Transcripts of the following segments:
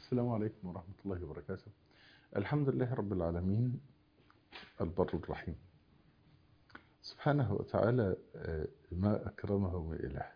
السلام عليكم ورحمة الله وبركاته الحمد لله رب العالمين البر الرحيم سبحانه وتعالى ما أكرمه من إله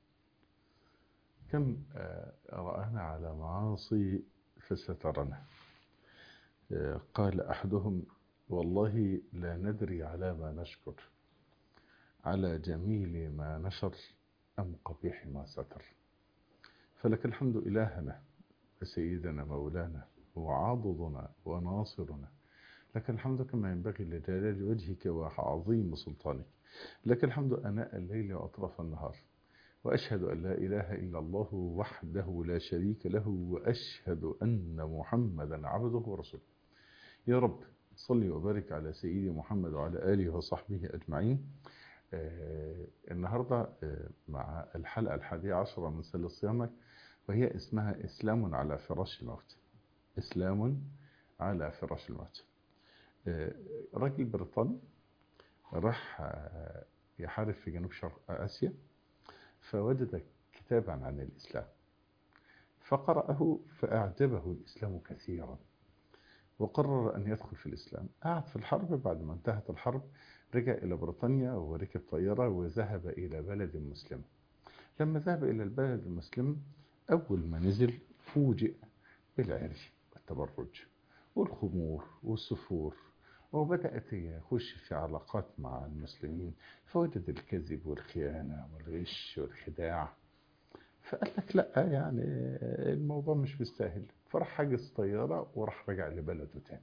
كم رآنا على معاصي فسترنا قال أحدهم والله لا ندري على ما نشكر على جميل ما نشر أم قبيح ما ستر فلك الحمد إلهنا وسيدنا مولانا وعاضدنا وناصرنا لك الحمد كما ينبغي لجلال وجهك وعظيم سلطانك لك الحمد أناء الليل وأطراف النهار وأشهد أن لا إله إلا الله وحده لا شريك له وأشهد أن محمدا عبده ورسوله يا رب صلي وبارك على سيدي محمد وعلى آله وصحبه أجمعين آه النهاردة آه مع الحلقة الحادية عشرة من سل صيامك وهي اسمها إسلام على فراش الموت إسلام على فراش الموت آه راجل بريطاني راح يحارب في جنوب شرق آسيا فوجد كتابا عن الإسلام فقرأه فأعجبه الإسلام كثيرا وقرر أن يدخل في الإسلام قعد في الحرب بعد ما انتهت الحرب رجع إلى بريطانيا وركب طيارة وذهب إلى بلد مسلم لما ذهب إلى البلد المسلم أول ما نزل فوجئ بالعري والتبرج والخمور والسفور وبدأت يخش في علاقات مع المسلمين فوجد الكذب والخيانة والغش والخداع فقال لك لا يعني الموضوع مش مستاهل فراح حجز طيارة وراح رجع لبلده تاني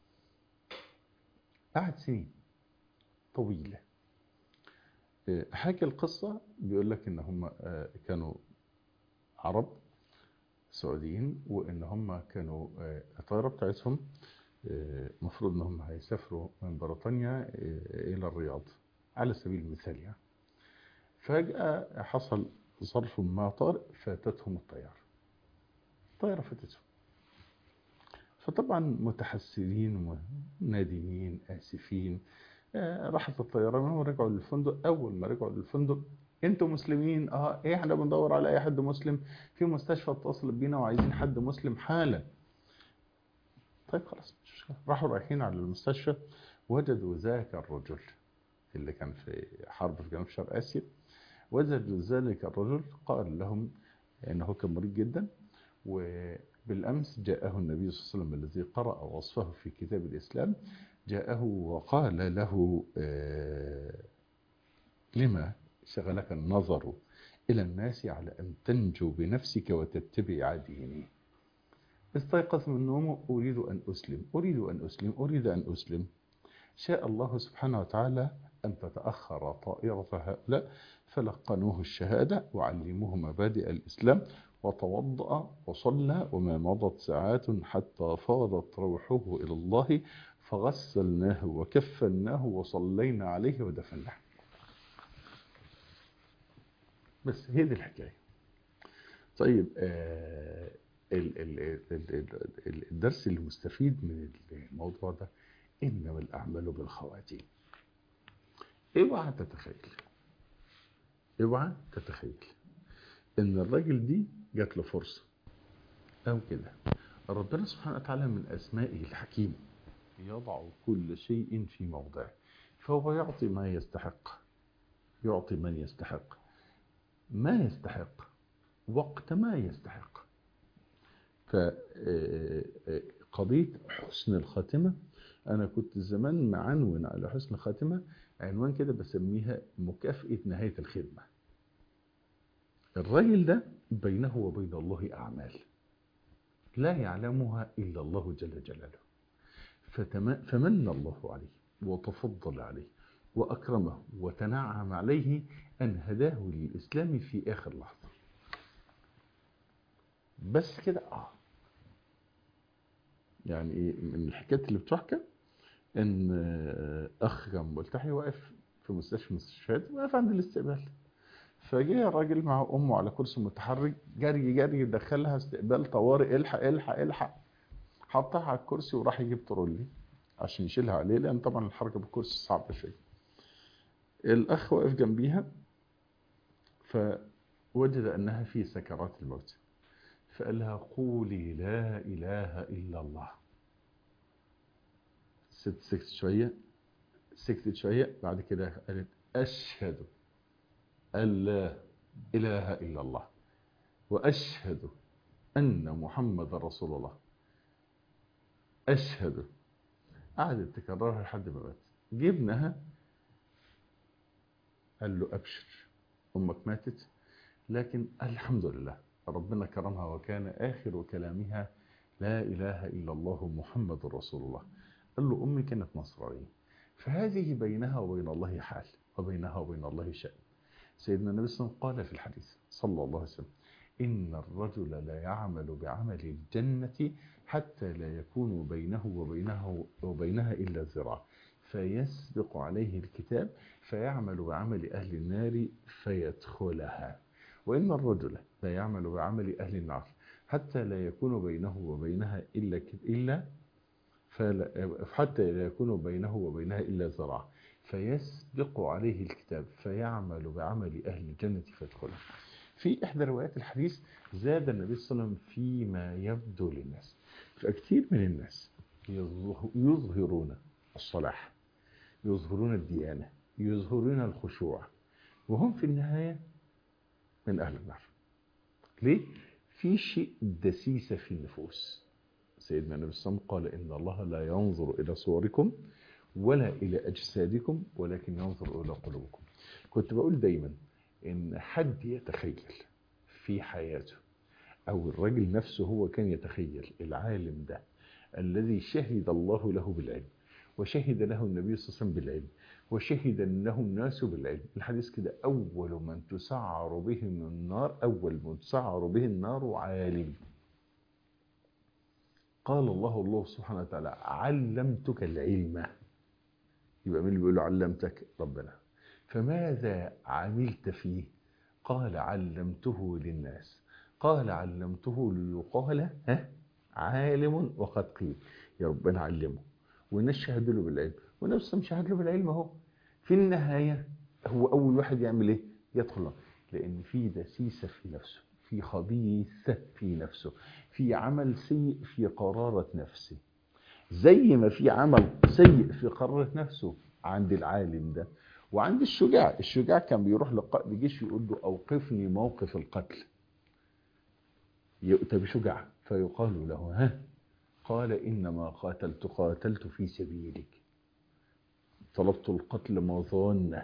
قعد سنين طويلة حكى القصة بيقول لك ان هم كانوا عرب سعوديين وان هم كانوا الطيارة بتاعتهم المفروض ان هم هيسافروا من بريطانيا الى الرياض على سبيل المثال يعني فجأة حصل ظرف ما طارئ فاتتهم الطيارة الطيارة فاتتهم فطبعا متحسرين ونادمين آسفين راحت الطيارة منهم ورجعوا للفندق أول ما رجعوا للفندق انتوا مسلمين اه ايه احنا بندور على اي حد مسلم في مستشفى اتصل بينا وعايزين حد مسلم حالا طيب خلاص مش مشكلة راحوا رايحين على المستشفى وجدوا ذاك الرجل اللي كان في حرب في جنوب شرق آسيا وجدوا ذلك الرجل قال لهم انه كان مريض جدا وبالامس جاءه النبي صلى الله عليه وسلم الذي قرأ وصفه في كتاب الاسلام جاءه وقال له آه لما شغلك النظر الى الناس على ان تنجو بنفسك وتتبع ديني استيقظ من نومه اريد ان اسلم اريد ان اسلم اريد ان اسلم شاء الله سبحانه وتعالى أن تتأخر طائرة هؤلاء فلقنوه الشهادة وعلموه مبادئ الإسلام وتوضأ وصلى وما مضت ساعات حتى فاضت روحه إلى الله فغسلناه وكفناه وصلينا عليه ودفناه بس هي دي الحكاية طيب آه ال ال ال ال الدرس المستفيد من الموضوع ده إنما الأعمال بالخواتيم اوعى تتخيل اوعى تتخيل ان الراجل دي جات له فرصة او كده ربنا سبحانه وتعالى من اسمائه الحكيم يضع كل شيء في موضعه فهو يعطي ما يستحق يعطي من يستحق ما يستحق وقت ما يستحق فقضية حسن الخاتمة أنا كنت زمان معنون على حسن الخاتمة عنوان كده بسميها مكافأة نهاية الخدمة الراجل ده بينه وبين الله أعمال لا يعلمها إلا الله جل جلاله فمن الله عليه وتفضل عليه وأكرمه وتنعم عليه أن هداه للإسلام في آخر لحظة بس كده آه يعني إيه من الحكايات اللي بتحكى ان اخ كان ملتحي واقف في مستشفى مستشفيات واقف عند الاستقبال فجاء الراجل مع امه على كرسي متحرك جري جري دخلها استقبال طوارئ الحق الحق الحق حطها على الكرسي وراح يجيب ترولي عشان يشيلها عليه لان طبعا الحركه بالكرسي صعبه شويه الاخ واقف جنبيها فوجد انها في سكرات الموت فقال لها قولي لا إله إلا الله الست سكتت شوية سكتت شوية بعد كده قالت أشهد أن لا إله إلا الله وأشهد أن محمد رسول الله أشهد قعدت تكررها لحد ما مات جبنها قال له أبشر أمك ماتت لكن الحمد لله ربنا كرمها وكان آخر كلامها لا إله إلا الله محمد رسول الله قال له أمي كانت نصرانية فهذه بينها وبين الله حال وبينها وبين الله شأن سيدنا النبي صلى الله عليه وسلم قال في الحديث صلى الله عليه وسلم إن الرجل لا يعمل بعمل الجنة حتى لا يكون بينه وبينه وبينها إلا ذراع فيسبق عليه الكتاب فيعمل بعمل أهل النار فيدخلها وإن الرجل لا يعمل بعمل أهل النار حتى لا يكون بينه وبينها إلا إلا فلا حتى لا يكون بينه وبينها إلا ذراع فيسبق عليه الكتاب فيعمل بعمل أهل الجنة فيدخلها في إحدى روايات الحديث زاد النبي صلى الله عليه وسلم فيما يبدو للناس فكثير من الناس يظهرون الصلاح يظهرون الديانة يظهرون الخشوع وهم في النهاية من أهل النار ليه؟ في شيء دسيسة في النفوس سيدنا النبي صلى الله عليه وسلم قال إن الله لا ينظر إلى صوركم ولا إلى أجسادكم ولكن ينظر إلى قلوبكم كنت بقول دايما إن حد يتخيل في حياته أو الرجل نفسه هو كان يتخيل العالم ده الذي شهد الله له بالعلم وشهد له النبي صلى الله عليه وسلم بالعلم وشهد له الناس بالعلم الحديث كده أول من تسعر بهم النار أول من تسعر به النار عالم قال الله الله سبحانه وتعالى علمتك العلم يبقى مين اللي بيقول له علمتك ربنا فماذا عملت فيه قال علمته للناس قال علمته ليقال ها عالم وقد قيل يا ربنا علمه والناس شهدوا له بالعلم ونفسه مش شهد له بالعلم اهو في النهاية هو أول واحد يعمل إيه؟ يدخل لأن في دسيسة في نفسه في خبيثة في نفسه في عمل سيء في قرارة نفسه زي ما في عمل سيء في قرارة نفسه عند العالم ده وعند الشجاع الشجاع كان بيروح لقائد الجيش يقول له أوقفني موقف القتل يؤتى بشجاع فيقال له ها قال إنما قاتلت قاتلت في سبيلك طلبت القتل مظانة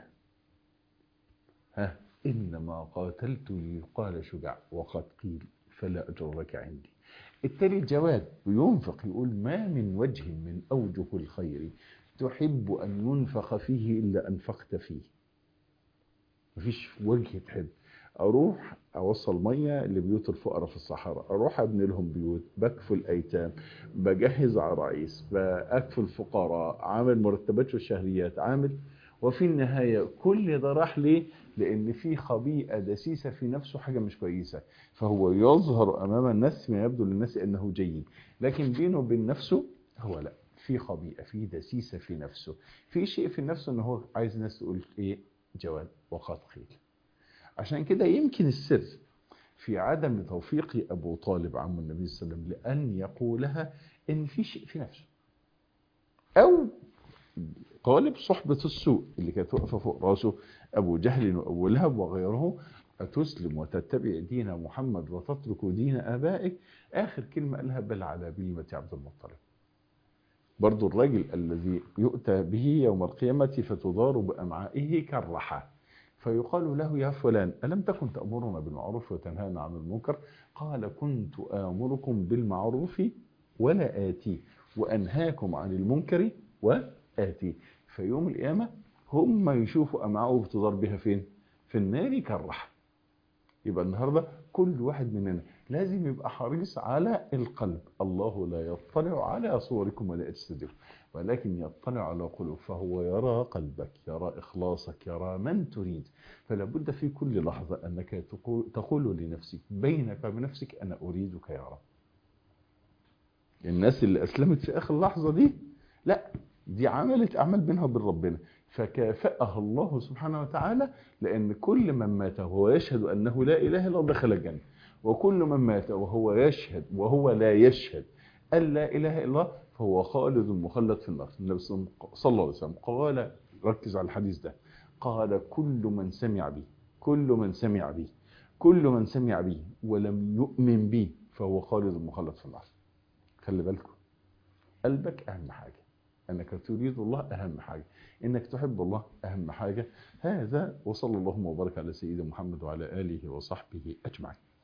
ها إنما قاتلت ليقال شجاع وقد قيل فلا أجر لك عندي التالي الجواد بينفق يقول ما من وجه من أوجه الخير تحب أن ينفخ فيه إلا أنفقت فيه مفيش وجه تحب اروح اوصل ميه لبيوت الفقراء في الصحراء اروح ابني لهم بيوت بكفل ايتام بجهز عرايس باكفل فقراء عامل مرتبات والشهريات عامل وفي النهايه كل ده راح ليه لان في خبيئه دسيسه في نفسه حاجه مش كويسه فهو يظهر امام الناس ما يبدو للناس انه جيد لكن بينه وبين نفسه هو لا في خبيئه في دسيسه في نفسه في شيء في نفسه ان هو عايز الناس تقول ايه جواد وقد قيل عشان كده يمكن السر في عدم توفيق أبو طالب عم النبي صلى الله عليه وسلم لأن يقولها إن في شيء في نفسه أو غالب صحبة السوء اللي كانت واقفة فوق راسه أبو جهل وأبو لهب وغيره أتسلم وتتبع دين محمد وتترك دين آبائك آخر كلمة قالها بل على بلمة عبد المطلب برضو الرجل الذي يؤتى به يوم القيامة فتدار بأمعائه كالرحى فيقال له يا فلان ألم تكن تأمرنا بالمعروف وتنهانا عن المنكر قال كنت آمركم بالمعروف ولا آتي وأنهاكم عن المنكر وآتي فيوم القيامة هم يشوفوا أمعاءه بتدار بها فين في النار كالرحم يبقى النهاردة كل واحد مننا لازم يبقى حريص على القلب الله لا يطلع على صوركم ولا أجسادكم ولكن يطلع على قلوب فهو يرى قلبك يرى إخلاصك يرى من تريد فلا بد في كل لحظة أنك تقول لنفسك بينك وبنفسك أنا أريدك يا رب الناس اللي أسلمت في آخر اللحظة دي لا دي عملت أعمال بينها وبين ربنا فكافأه الله سبحانه وتعالى لأن كل من مات وهو يشهد أنه لا إله إلا الله دخل الجنة وكل من مات وهو يشهد وهو لا يشهد أن لا إله إلا الله فهو خالد مخلد في النار النبي صلى الله عليه وسلم قال ركز على الحديث ده قال كل من سمع بي كل من سمع بي كل من سمع بي ولم يؤمن بي فهو خالد مخلد في النار خلي بالكم قلبك أهم حاجة أنك تريد الله أهم حاجة إنك تحب الله أهم حاجة هذا وصلى اللهم وبارك على سيدنا محمد وعلى آله وصحبه أجمعين